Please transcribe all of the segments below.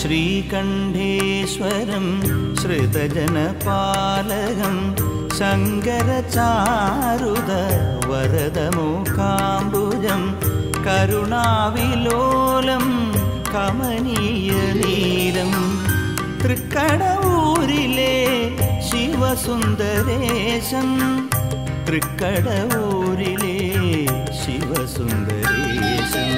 ശ്രീകണ്ഠേശ്വരം ശ്രുതജനപാലകം ശങ്കരചാരുത വരദമുഖാംബുജം കരുണാവിലോലം കമനീയനീലം തൃക്കടവൂരിലെ ശിവസുന്ദരേശം തൃക്കടവൂരിലെ ശിവസുന്ദരേശം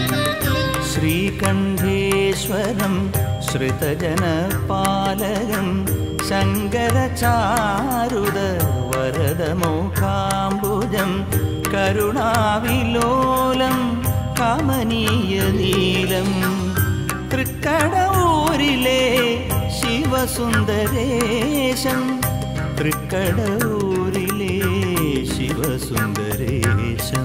ശ്രീകണ്ഠേശ്വരം ശ്രുതജനപാലകം ശങ്കരചാരുത വരദമുഖാംബുജം കരുണാവിലോലം കമനീയനീലം തൃക്കടവൂരിലെ ശിവസുന്ദരേശം തൃക്കടവൂരിലെ ശിവസുന്ദരേശം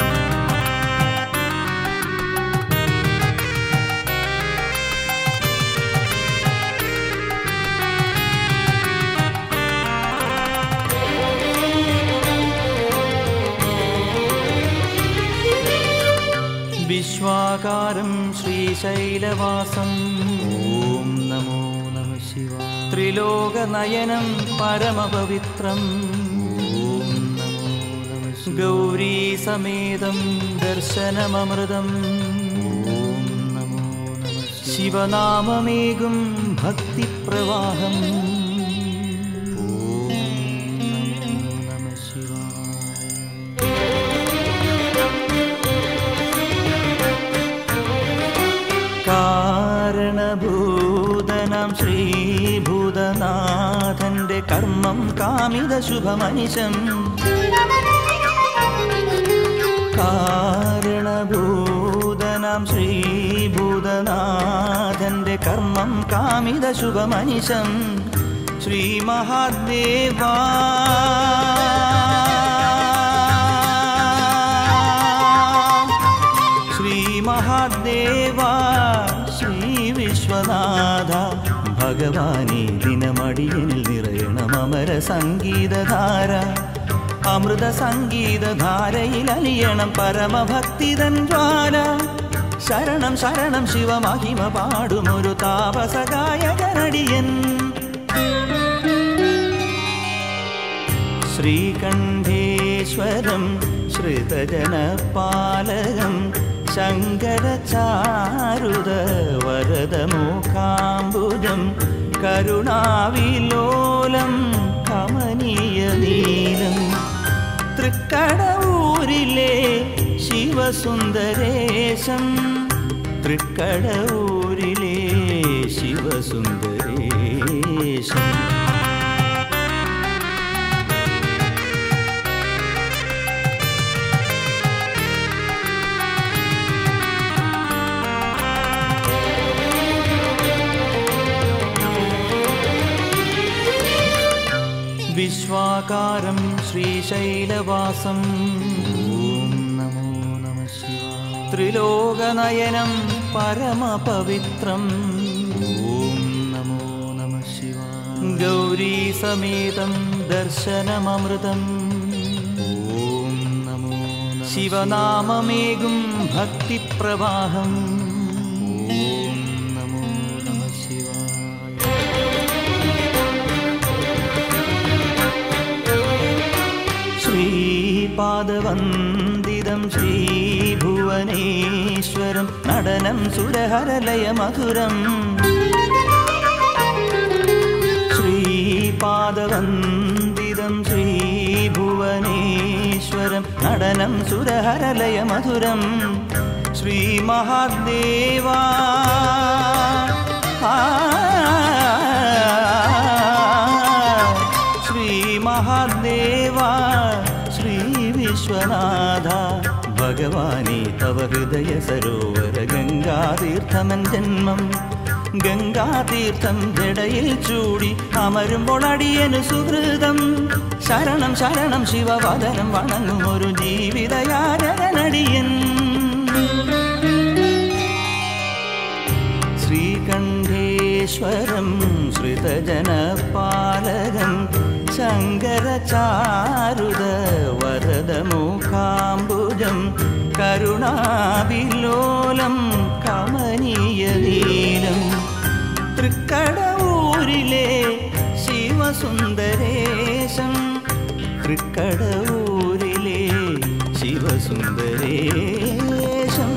വിശ്വാകാരം ശ്രീശൈലവാസം ഓം നമോ നമ ശിവ ത്രിലോകനയനം പരമപവിത്രം ഓം നമോ നമ ഗൗരീ സമേതം ദർശനമമൃതം ഓം നമോ നമ ശിവനാമമേകും ഭക്തിപ്രവാഹം ഓം നമോ നമ ശിവായ കാരണഭൂതനാം ശ്രീഭൂതനാഥന്റെ കർമ്മം കാമിത ശുഭമനിശം കാരണഭൂതനാം ശ്രീഭൂതനാഥന്റെ കർമ്മം കാമിത ശുഭമനിശം ശ്രീ മഹാദേവാ ശ്രീ മഹാദേവ ശ്രീ വിശ്വനാഥ ഭഗവാനെ ദിനമടിയനിൽ നിറയണം അമര സംഗീതധാര അമൃത സംഗീതധാരയിൽ അലിയണം പരമഭക്തിതൻ ജ്വാല ശരണം ശരണം ശിവമഹിമ പാടുമൊരു താപസഗായകനടിയൻ ശ്രീകണ്ഠേശ്വരം ശ്രുതജനപാലകം ശങ്കരചാരുത വരദമുഖാംബുജം കരുണാവിലോലം കമനീയനീലം തൃക്കടവൂരിലെ ശിവസുന്ദരേശം തൃക്കടവൂരിലെ ശിവസുന്ദരേശം വിശ്വാകാരം ശ്രീശൈലവാസം ഓം നമോ നമ ശിവായ ത്രിലോകനയനം പരമപവിത്രം ഓം നമോ നമ ശിവായ ഗൗരീ സമേതം ദർശനമമൃതം ഓം നമോ നമഃ ശിവനാമമേകും ഭക്തിപ്രവാഹം ഓം നമോ നമ ശിവായ ശ്രീപാദവന്ദിതം ശ്രീഭുവനേശ്വരം നടനം സുരഹരലയ മധുരം ശ്രീപാദവന്ദിതം ശ്രീഭുവനേശ്വരം നടനം സുരഹരലയ മധുരം ശ്രീമഹാദേവാ ശ്രീ മഹാദേവ ശ്രീ വിശ്വനാഥ ഭഗവാനെ തവ ഹൃദയ സരോവര ഗംഗാതീർത്ഥമൻ ജന്മം ഗംഗാതീർത്ഥം ജടയിൽ ചൂടി അമരുമ്പോൾ അടിയനു സുഹൃതം ശരണം ശരണം ശിവവദനം വണങ്ങും ഒരു ജീവിതയാരനടിയൻ ശ്രീകണ്ഠേശ്വരം ശ്രുതജനപാലകം ശങ്കരചാരുത വരദമുഖാംബുജം കരുണാവിലോലം കമനീയനീലം ശിവസുന്ദരേശം തൃക്കടവൂരിലെ ശിവസുന്ദരേശം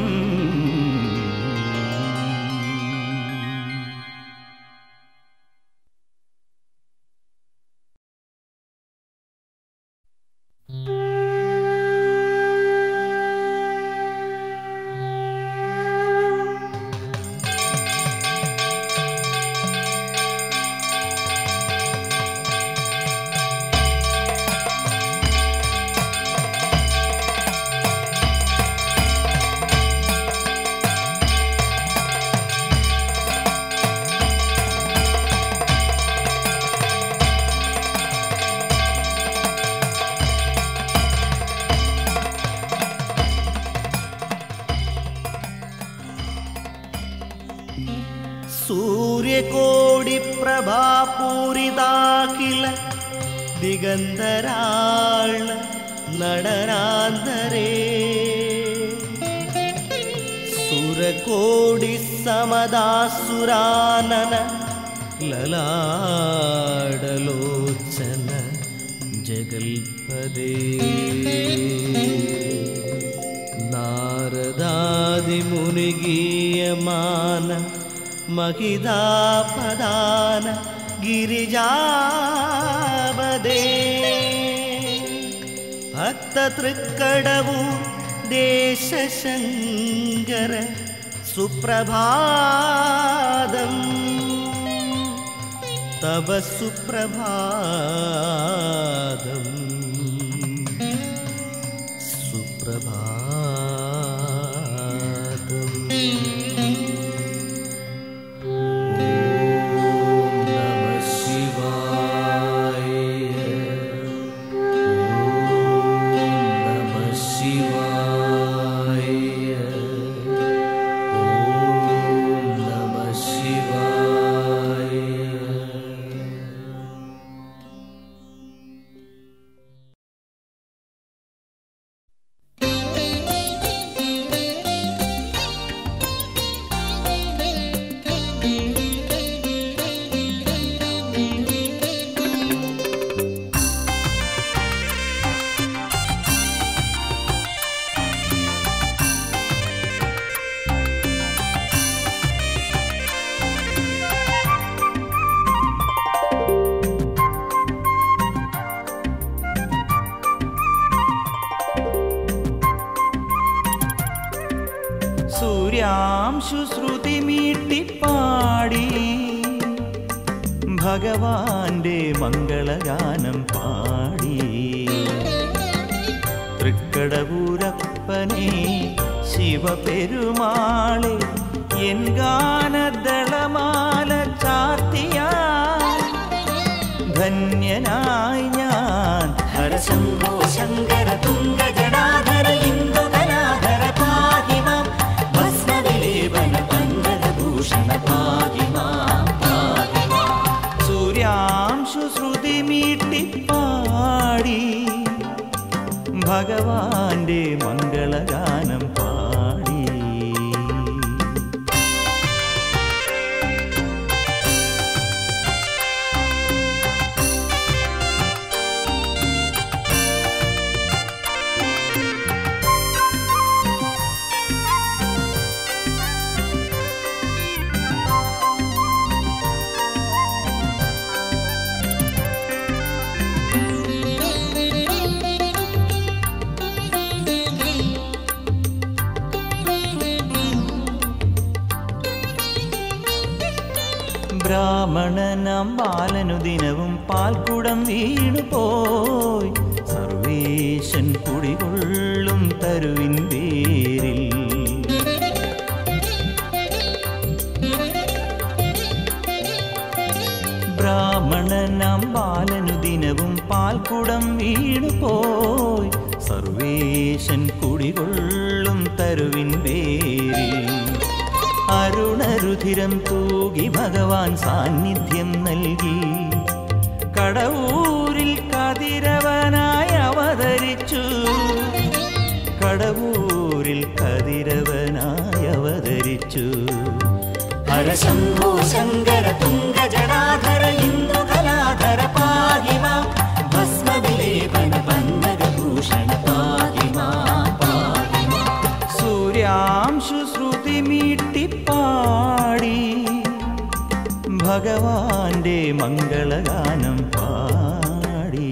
സൂര്യകോടിപ്രഭാപൂരിതാഖില ദിഗന്ധരാള നടനാന്തരേ സുരകോടി സമദാസുരാനന ലലാടലോചന ജഗൽപദേ നാരദാദിമുനിഗീയമാന महिदापदान गिरिजाबदे भक्ततृक्कडवु देशशङ्कर सुप्रभादम् तव सुप्रभादम् सुप्रभातम् नमः शिवाय नमः शिवाय नमः शिवाय സൂര്യാംശു ശ്രുതി മീട്ടിപ്പാടി ഭഗവാന്റെ മംഗളഗാനം പാടി തൃക്കടവൂരപ്പനെ ശിവപെരുമാളെ എൻ ഗാനദളമാല ചാർത്തിയ ധന്യനായി ഞാൻ ഹരശംഭോ ശങ്കര തുംഗ ജടാധര ഇന്ദുകലാധര പാഹി മാം ഭസ്മവിലേപന പങ്കജഭൂഷണ പാഹി മാം പാഹി മാം സൂര്യാംശു ശ്രുതി മീട്ടിപ്പാടി ഭഗവാന്റെ മംഗളഗാനം പാടി ബ്രാഹ്മണനാം ബാലനു ദിനവും പാൽക്കുടം വീണു പോയി സർവേശൻ കുടികൊള്ളും തരുവിൻ പേരിൽ ബ്രാഹ്മണനാം ബാലനു ദിനവും പാൽക്കുടം വീണു പോയി സർവേശൻ കുടികൊള്ളും തരുവിൻ പേരിൽ അരുണരുധിരം തൂകി ഭഗവാൻ സാന്നിധ്യം നൽകി കടവൂരിൽ കതിരവനായി അവതരിച്ചു കടവൂരിൽ കതിരവനായി അവതരിച്ചു ഹരശംഭോ ശങ്കര തുംഗ ജടാധര ഇന്ദുകലാധര ഭഗവാന്റെ മംഗളഗാനം പാടി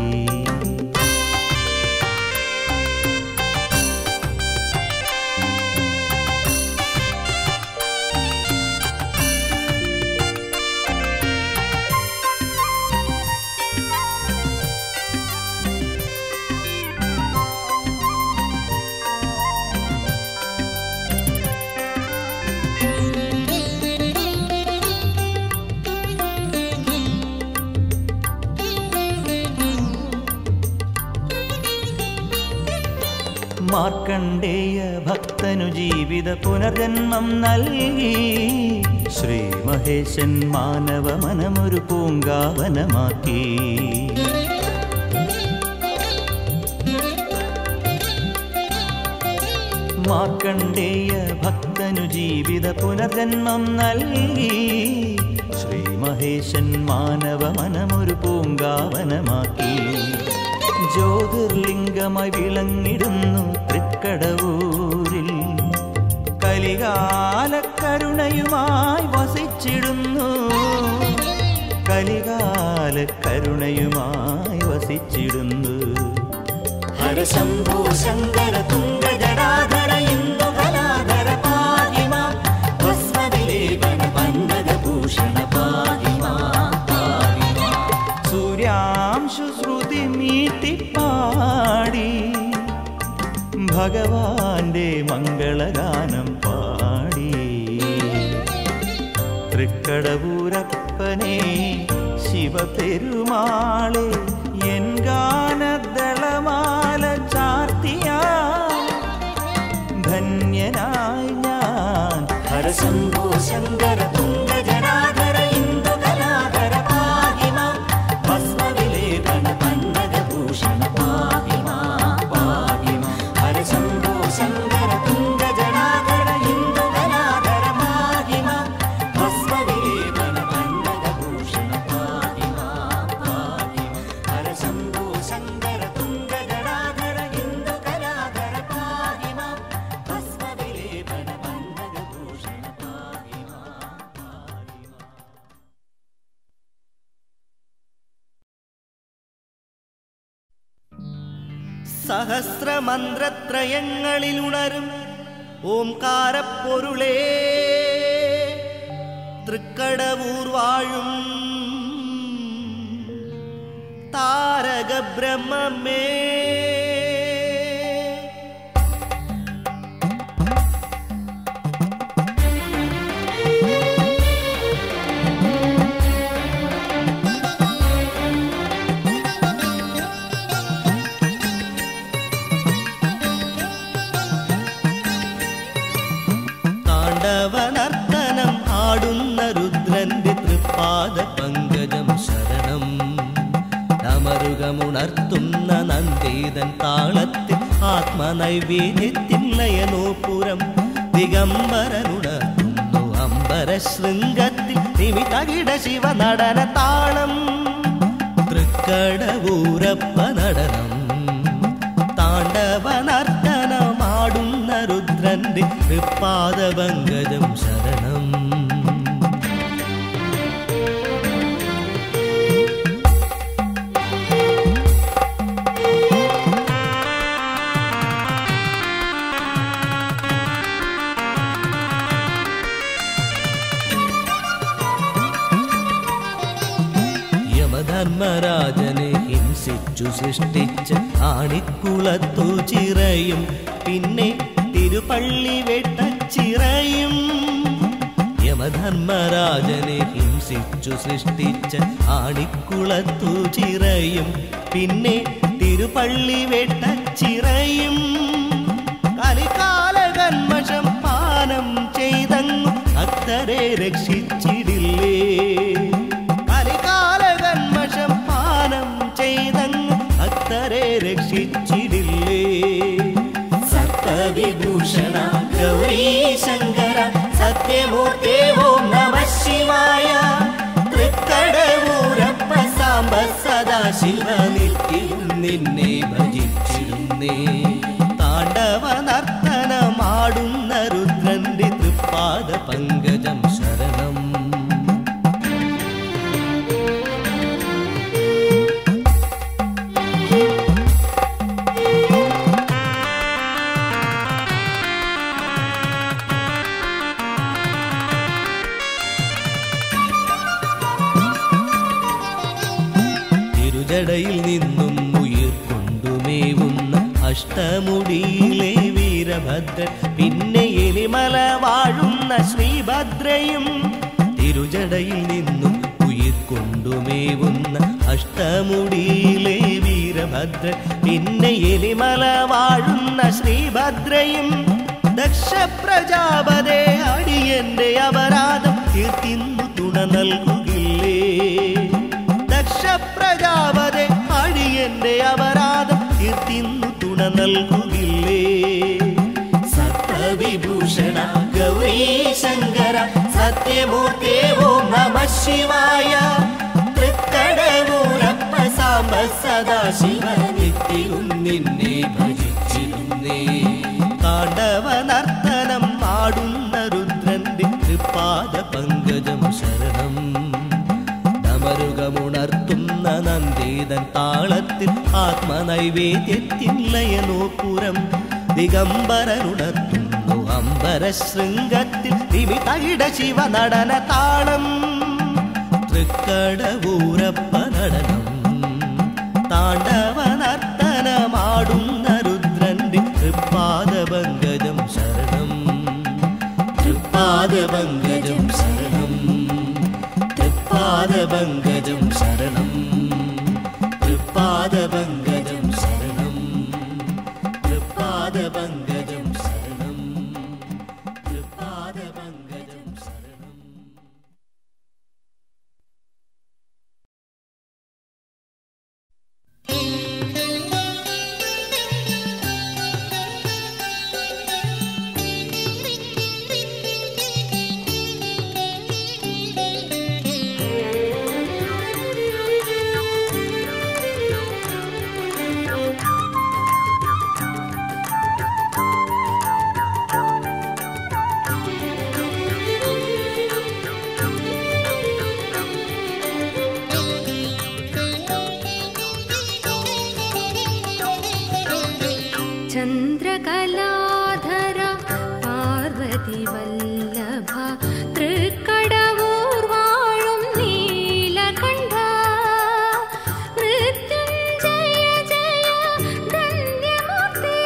മാർക്കണ്ഡേയ ഭക്തനു ജീവിത പുനർജന്മം നൽകി ശ്രീ മഹേശൻ മാനവ മനമൊരു പൂങ്കാവനമാക്കി മാർക്കണ്ഡേയ ഭക്തനു ജീവിത പുനർജന്മം നൽകി ശ്രീ മഹേശൻ മാനവ മനമൊരു പൂങ്കാവനമാക്കി ജ്യോതിർലിംഗമായി വിളങ്ങിടുന്നു തൃക്കടവൂരിൽ കലികാലക്കരുണയുമായി വസിച്ചിടുന്നു കലികാലക്കരുണയുമായി വസിച്ചിടുന്നു ഹരശംഭോ ശങ്കര തുംഗ ജടാധര ഇന്ദു കലാധര പാഹിമ ഭസ്മവിലേപന പന്നഗഭൂഷണ പാഹിമ സൂര്യാംശു ശ്രുതി മീട്ടിപ്പാടി ഭഗവാന്റെ മംഗളഗാനം പാടി തൃക്കടപൂരപ്പനെ ശിവപെരുമാളെ എൻ ഗാനദളമാല ചാർത്തിയ ധന്യനായി ഞാൻ ഹരശംഭോ ശങ്കര തുംഗ ജടാധര ഇന്ദു കലാധര പാഹിമ ഭസ്മവിലേപന പന്നഗഭൂഷണ പാഹിമ പാഹിമ ഹരശംഭോ ശങ്കര തുംഗ ജടാധര ഇന്ദു കലാധര പാഹിമ ഭസ്മവിലേപന പന്നഗഭൂഷണ പാഹിമ പാഹിമ ഹരശംഭോ ശങ്കര തുംഗ ജടാധര ഇന്ദു കലാധര പാഹിമ ഭസ്മവിലേപന പന്നഗഭൂഷണ പാഹിമ പാഹിമ സഹസ്രമന്ത്രത്രയങ്ങളിലുണരും ഓംകാരപ്പൊരുളേ തൃക്കടവൂർ വാഴും താരകബ്രഹ്മമേ താണ്ഡവനർത്തനം ആടുന്ന രുദ്രന്റെ തൃപ്പാദ പങ്കജം ശരണം ഡമരുകമുണർത്തുന്ന നന്ദേതൻ താളത്തിൽ ആത്മനൈവേദ്യത്തിൽ നയനോപുരം ദിഗംബരനുണർത്തുന്നു അമ്പര ശൃംഗത്തിൽ നിമിതകിട ശിവ നടന താളം തൃക്കടവൂരപ്പ നടനം താണ്ഡവനർത്തനമാടുന്ന രുദ്രന്റെ തൃപ്പാദപങ്കജം ശരണം യമധർമ്മരാജനെ ഹിംസിച്ചു സൃഷ്ടിച്ച് ആണിക്കുളത്തു ചിറയും പിന്നെ തിരുപ്പള്ളി വെട്ടച്ചിറയും യമധർമ്മരാജനെ ഹിംസിച്ചു സൃഷ്ടിച്ച് ആണിക്കുളത്തു ചിറയും പിന്നെ തിരുപ്പള്ളി വെട്ടച്ചിറയും കലികാല കന്മഷം പാനം ചെയ്തങ്ങു ഭക്തരെ രക്ഷിച്ചിടില്ലേ കലികാല കന്മഷം പാനം ചെയ്തങ്ങ് ഭക്തരെ രക്ഷിച്ചിടില്ലേ സർപ്പവിഭൂഷണ ഗൗരീ ശങ്കര സത്യമൂർത്തേ ഓം നമ ശിവായ തൃക്കടവൂരപ്പ സാമ്പ സദാശിവ നിത്യവും നിന്നെ ഭജിച്ചിരുന്നേ താണ്ഡവ നർത്തനമാടുന്ന രുദ്രന്റെ തൃപ്പാദ പങ്കജം ശരണം തിരുജടയിൽ നിന്നും ഉയർക്കൊണ്ടുമേവുന്ന അഷ്ടമുടിയിലെ വീരഭദ്രൻ പിന്നെ എലിമല വാഴുന്ന ശ്രീഭദ്രയും തിരുജടയിൽ നിന്നും ഉയർക്കൊണ്ടുമേവുന്ന അഷ്ടമുടിയിലെ വീരഭദ്രൻ പിന്നെ എലിമല വാഴുന്ന ശ്രീഭദ്രയും ദക്ഷ പ്രജാപതേ അടിയന്റെ അപരാധം തീർത്തിന്നു തുണ നൽകുകില്ലേ ദക്ഷ പ്രജാപതേ അടിയന്റെ അപരാധം തീർത്തിന്നു തുണ നൽകുകില്ലേ സപ്തവിഭൂഷണ ഗൗരീ ശങ്കര സത്യമൂർത്തേ ഓം നമ ശിവായ തൃക്കടവൂരപ്പ സാമ്പ സദാശിവ നിത്യവും നിന്നെ ഭജിച്ചിരുന്നേ താണ്ഡവ നർത്തനം ആടുന്ന രുദ്രന്റെ തൃപ്പാദ പങ്കജം ശരണം ഡമരുകമുണർത്തുന്ന നന്ദേതൻ താളത്തിൽ ആത്മനൈവേദ്യത്തിൻ ലയനോപുരം ദിഗംബരനുണർത്തുന്നു അമ്പര ശൃംഗത്തിൽ വിമിതയിട ശിവ നടന താളം തൃക്കടവൂരപ്പ നടനം താണ്ഡവ നർത്തനമാടുന്ന രുദ്രന്റെ തൃപ്പാദപങ്കജം ശരണം തൃപ്പാദപങ്കജം ശരണം തൃപ്പാദപങ്കജം ശരണം തൃപ്പാദപങ്കജം ശരണം തൃപ്പാദപങ്കജം ശരണം തൃപ്പാദപങ്കജം ശരണം ചന്ദ്രകലാധര പാർവതി വല്ലഭ തൃക്കടവൂർ വാഴും നീലകണ്ഠ മൃത്യുഞ്ജയ ജയ ധന്യമൂർത്തേ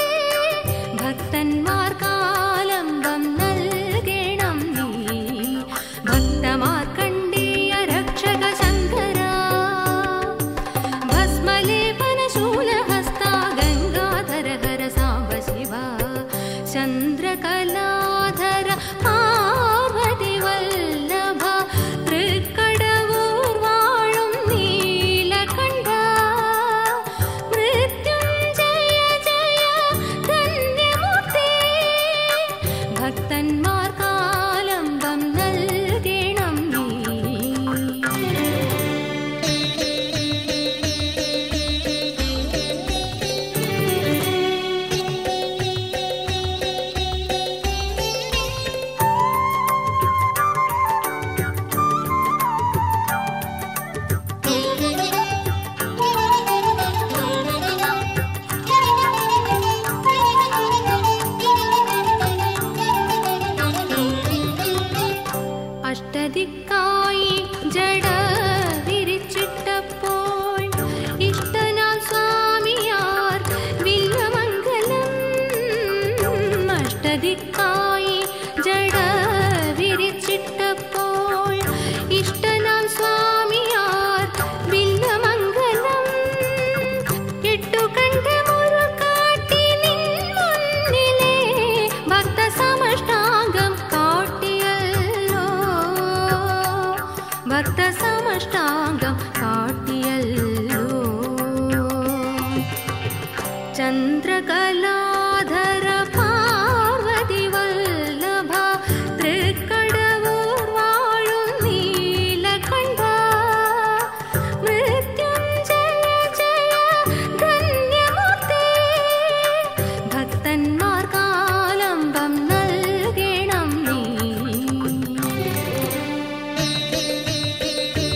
ഭക്തന്മാർക്കാലംബം നൽകണം നീ ഭക്തമാർക്കണ്ടീയ രക്ഷക ശങ്കര ഭസ്മലേപനശൂലഹസ്താ ഗംഗാധര ഹര സാംബ ശിവ ചന്ദ്രകലാധര പാർവതി വല്ലഭ തൃക്കടവൂർ വാഴും നീലകണ്ഠ മൃത്യുഞ്ജയ ജയ ധന്യമൂർത്തേ ഭക്തന്മാർക്കാലംബം നൽകണം നീ അഷ്ടദിക്കായി ജട വിരിച്ചിട്ടപ്പോൾ ഇഷ്ടനാം സ്വാമിയാർ വില്ലമംഗലം അഷ്ടദിക്കായി ജട വിരിച്ചിട്ടപ്പോൾ ഇഷ്ടനാം സ്വാമിയാർ വില്ലമംഗലം എട്ടുകണ്ഠമൊരു കാട്ടി നിൻ മുന്നിലെ ഭക്തസമഷ്ടാംഗം കാട്ടിയല്ലോ ഭക്തസമഷ്ടാംഗം കാട്ടിയല്ലോ ചന്ദ്രകലാധര പാർവതി വല്ലഭ തൃക്കടവൂർ വാഴും നീലകണ്ഠ മൃത്യുഞ്ജയ ജയ ധന്യമൂർത്തേ ഭക്തന്മാർക്കാലംബം നൽകണം നീ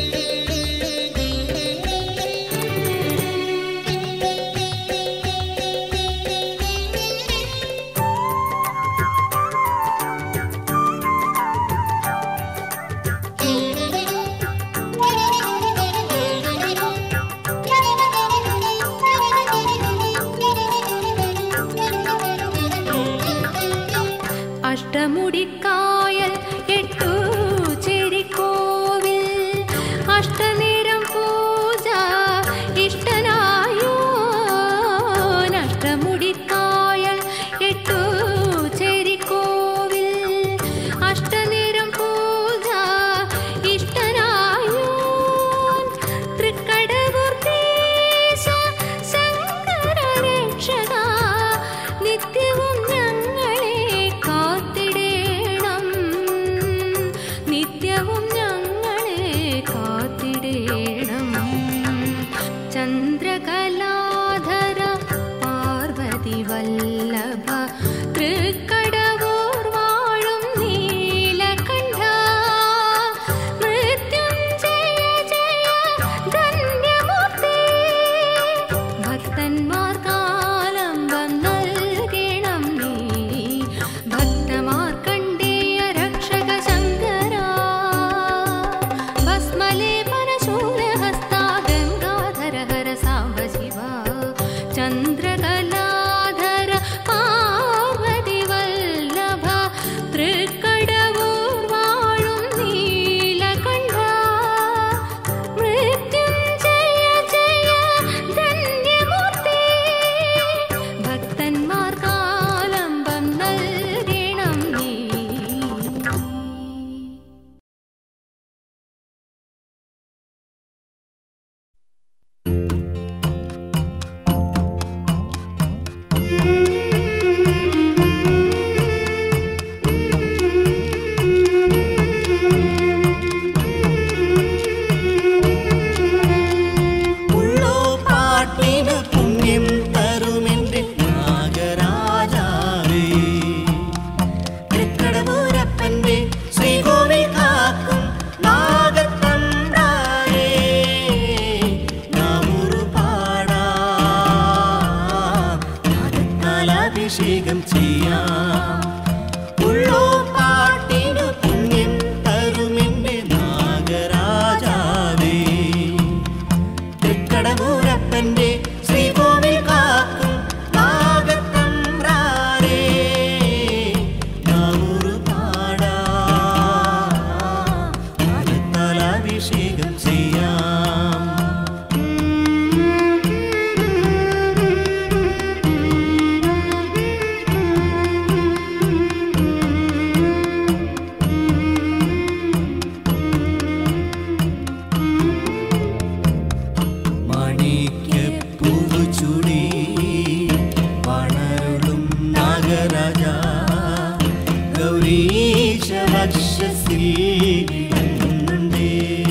വക്ഷസിൽ വിളങ്ങുന്നുണ്ടേ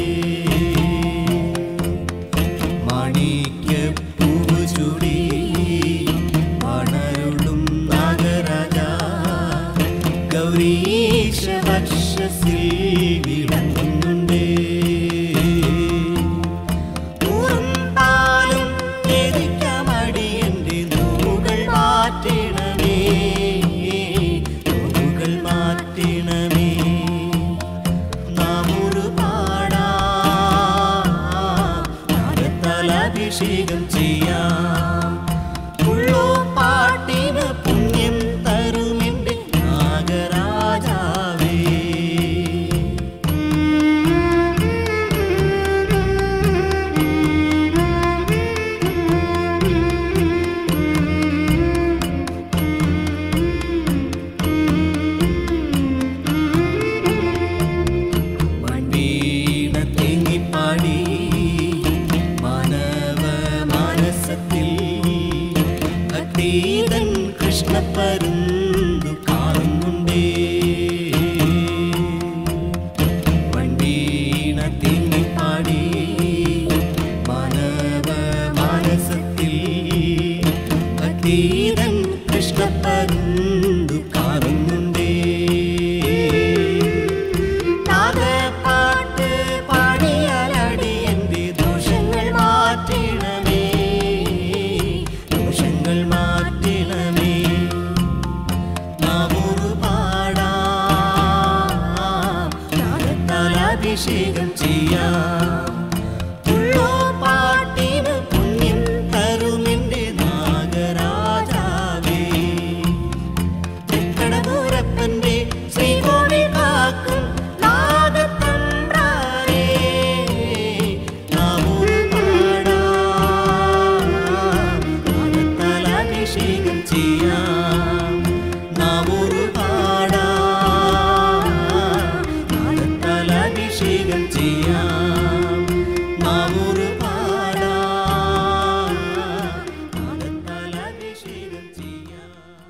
മാണിക്യപ്പൂവ് ചൂടി മണരുളും നാഗരാജ ഗൗരീശ വക്ഷസിൽ വിളങ്ങുന്നുണ്ടേ ൂറും പാലും എരിക്കമടിയന്റെ നോവുകൾ മാറ്റണമേ നോവുകൾ മാറ്റണമേ നാം ഒരു പാടാ അഭിഷേകം ചെയ്യാം ഉള്ളോ പാട്ടിന് പുണ്യം തരുമെന്റെ നാഗരാജാവേ മൺവീണ തേങ്ങിപ്പാടി മാനവ മാനസത്തിൽ ഭക്തീതൻ കൃഷ്ണപ്പരുന്തു കാണുന്നുണ്ടേ മൺവീണ തേങ്ങിപ്പാടി മാനവ മാനസത്തിൽ ഭക്തീതൻ കൃഷ്ണപ്പരുന്തു കാണുന്നുണ്ടേ പാട്ട് പാടിയാലടി എൻ്റെ ദോഷങ്ങൾ മാറ്റണമേ ദോഷങ്ങൾ മാറ്റണമേ നാമൊരു പാടാം നാഗത്താൽ അഭിഷേകം ചെയ്യാം ഉള്ളോ പാട്ടിന് പുണ്യം തരുമെൻ്റെ നാഗരാജാവേ തൃക്കടപൂരപ്പന്റെ ശ്രീകോവിൽ കാക്കും നാഗത്തമ്പ്രാനേ, നാം ഒരു പാടാം. നാഗത്താൽ അഭിഷേകം ചെയ്യാം നാം ഒരു പാടാം. നാഗത്താൽ അഭിഷേകം ചെയ്യാം നാം ഒരു പാടാം. നാഗത്താൽ അഭിഷേകം ചെയ്യാം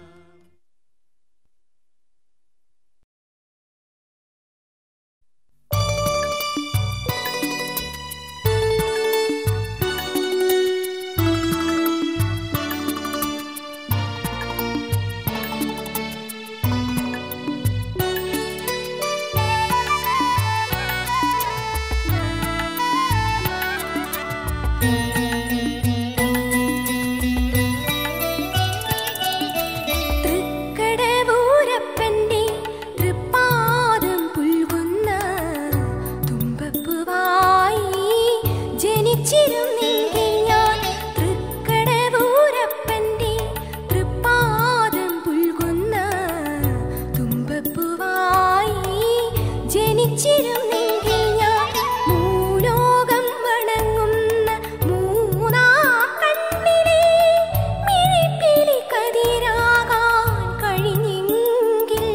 തൃക്കടവൂരപ്പന്റെ തൃപ്പാദം പുൽകുന്ന തുമ്പപ്പൂവായി ജനിച്ചിരുന്നെങ്കിൽ ഞാൻ തൃക്കടവൂരപ്പന്റെ തൃപ്പാദം പുൽകുന്ന തുമ്പപ്പൂവായി ജനിച്ചിരുന്നെങ്കിൽ ഞാൻ മൂലോകം വണങ്ങുന്ന മൂന്നാം കണ്ണിനെ മിഴിപ്പിലി കതിരാകാൻ കഴിഞ്ഞെങ്കിൽ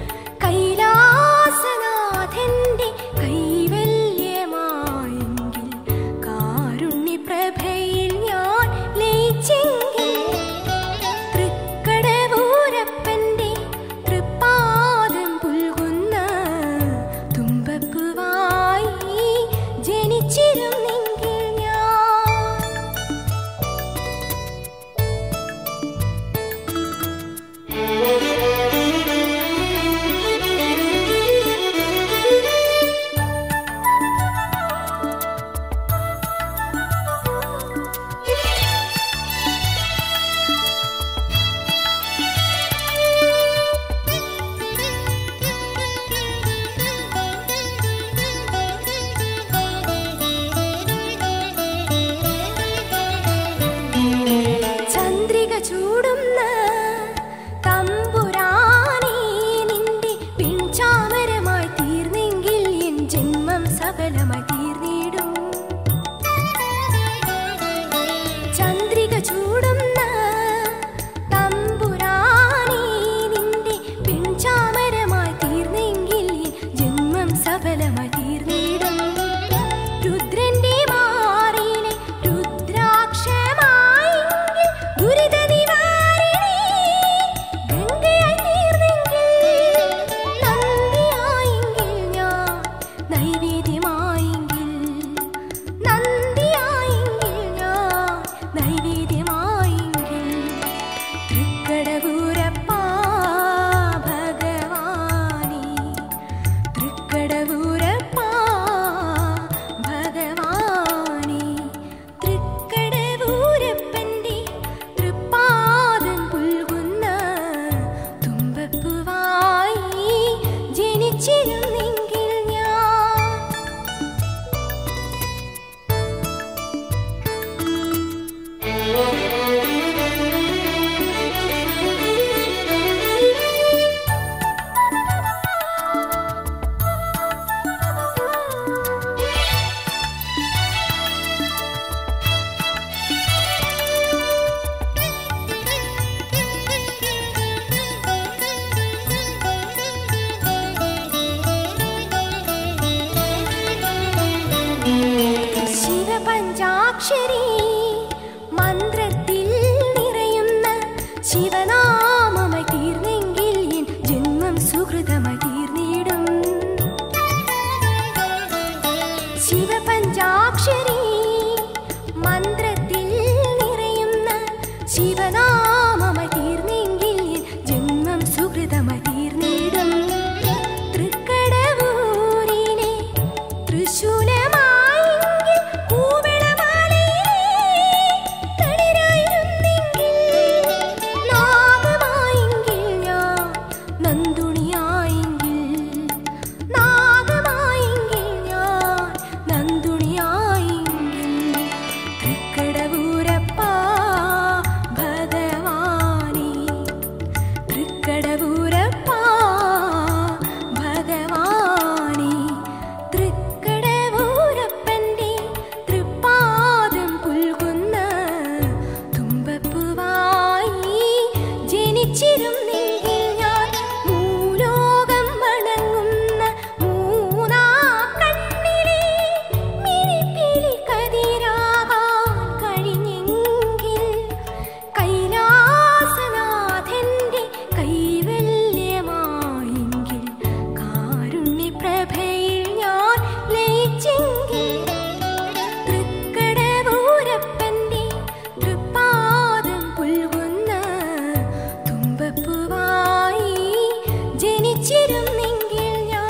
കൈലാസനാഥന്റെ കൈവല്യമായെങ്കിൽ കാരുണ്യപ്രഭയിൽ ഞാൻ ലയിച്ചെങ്കിൽ തൃക്കടവൂരപ്പന്റെ തൃപ്പാദം പുൽകുന്ന തുമ്പപ്പൂവായി ശിവപഞ്ചാക്ഷരി മന്ത്രത്തിൽ നിറയുന്ന ശിവനാമമായി തീർന്നെങ്കിൽ എൻ ജന്മം സുഹൃതമായി തീർന്നിടും ശിവപഞ്ചാക്ഷരി മന്ത്രത്തിൽ നിറയുന്ന ശിവനാമമായി തീർന്നെങ്കിൽ എൻ ജന്മം സുഹൃതമായി തീർന്നിടും തൃക്കടവൂരിലെ തൃശൂലമായെങ്കിൽ കൂവളമാലയിലെ തളിരായിരുന്നെങ്കിൽ നാഗമായെങ്കിൽ ഞാൻ നന്ദുണിയായെങ്കിൽ നാഗമായെങ്കിൽ ഞാൻ നന്ദുണിയായെങ്കിൽ തൃക്കടവൂരപ്പ ഭഗവാനേ തൃക്കടവൂരപ്പ ഭഗവാനേ തൃക്കടവൂരപ്പൻ്റെ തൃപ്പാദം പുൽകുന്ന തുമ്പപ്പൂവായി ജനിച്ചിരുന്നെങ്കിൽ ഞാൻ മൂലോകം വണങ്ങുന്ന മൂന്നാം കണ്ണിലെ മിഴിപ്പിളി കതിരാകാൻ കഴിഞ്ഞെങ്കിൽ കൈലാസനാഥന്റെ കൈവല്യമായെങ്കിൽ കാരുണ്യപ്രഭയിൽ ഞാൻ ലയിച്ചെങ്കിൽ തൃക്കടവൂരപ്പന്റെ തൃപ്പാദം പുൽകുന്ന തുമ്പപ്പൂവായി ജനിച്ചിരുന്നെങ്കിൽ ഞാൻ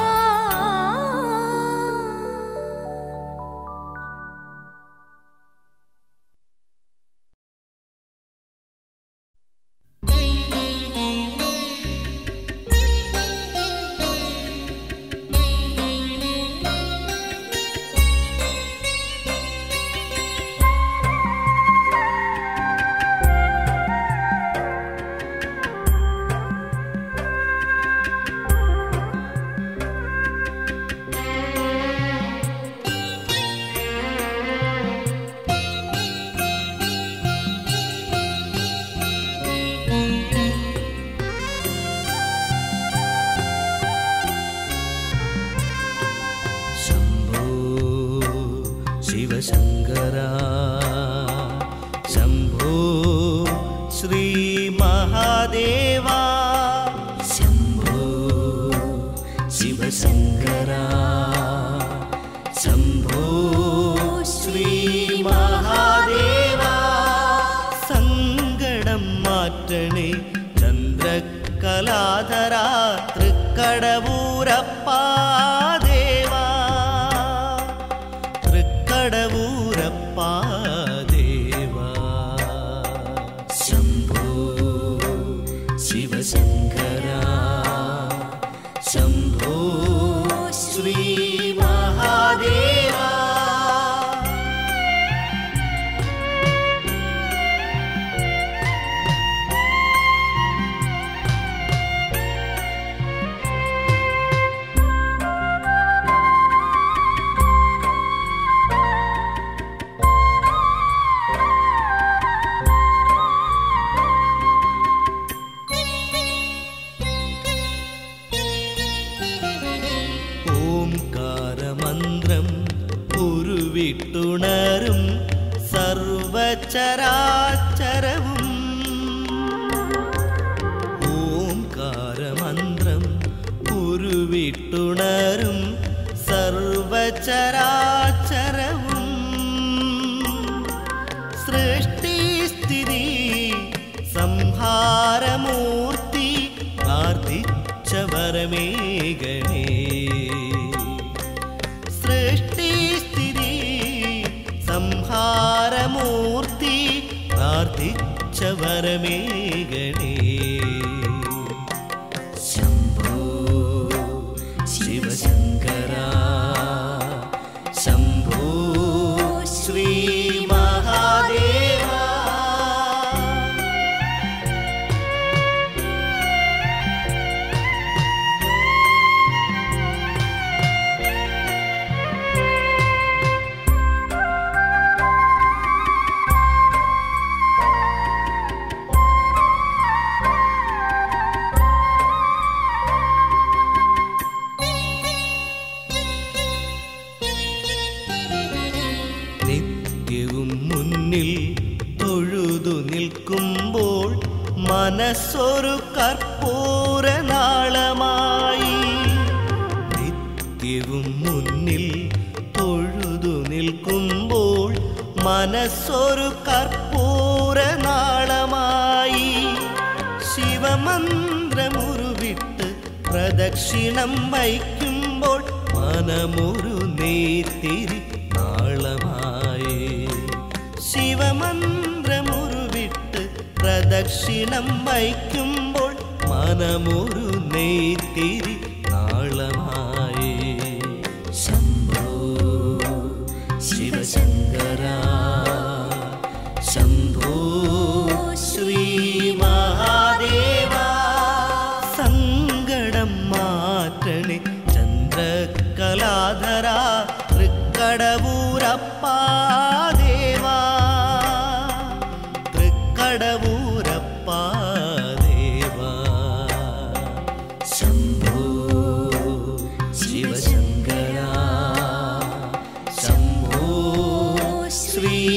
ശംഭോ ശിവശങ്കര ശംഭോ ശ്രീ മഹാദേവ ശംഭോ ശിവശങ്കര ശംഭോ ശ്രീ മഹാദേവ സങ്കടം മാറ്റണേ ചന്ദ്രകലാധര തൃക്കടവൂരപ്പാ ദേവാ തൃക്കടവൂരപ്പാ ദേവാ ശംഭോ ശിവശങ്കര ശംഭോ ശ്രീ മഹാദേവ ഓംകാരമന്ത്രം ഉരുവിട്ടുണരും സർവചരാചരവും ഓംകാരമന്ത്രം ഉരുവിട്ടുണരും സർവചരാചരവും സൃഷ്ടിസ്ഥിതി സംഹാരമൂർത്തി പ്രാർത്ഥിച്ച വരമേകണേ സൃഷ്ടിസ്ഥിതി സംഹാരമൂർത്തി പ്രാർത്ഥിച്ച വരമേകണേ ശംഭോ ശിവശങ്കര ശംഭോ ശ്രീ മഹാദേവ ശംഭോ മനസ്സൊരു കർപ്പൂര നാളമായി നിത്യവും മുന്നിൽ തൊഴുതു നിൽക്കുമ്പോൾ മനസ്സൊരു കർപ്പൂര നാളമായി ശിവമന്ത്രമുരുവിട്ട് പ്രദക്ഷിണം വയ്ക്കുമ്പോൾ മനമൊരു നെയ്ത്തിരി നാളമായി ശിവമന്ത്രമുരുവിട്ട് പ്രദക്ഷിണം വയ്ക്കുമ്പോൾ മനമൊരു നെയ്ത്തിരി നാളമായി ശംഭോ ശിവശങ്കര ശംഭോ ശ്രീ മഹാദേവ സങ്കടം മാറ്റണേ ചന്ദ്രകലാധര തൃക്കടവൂരപ്പാ ദേവാ തൃക്കടവൂരപ്പാ ദേവാ ശംഭോ ശിവശങ്കര ശംഭോ ശ്രീ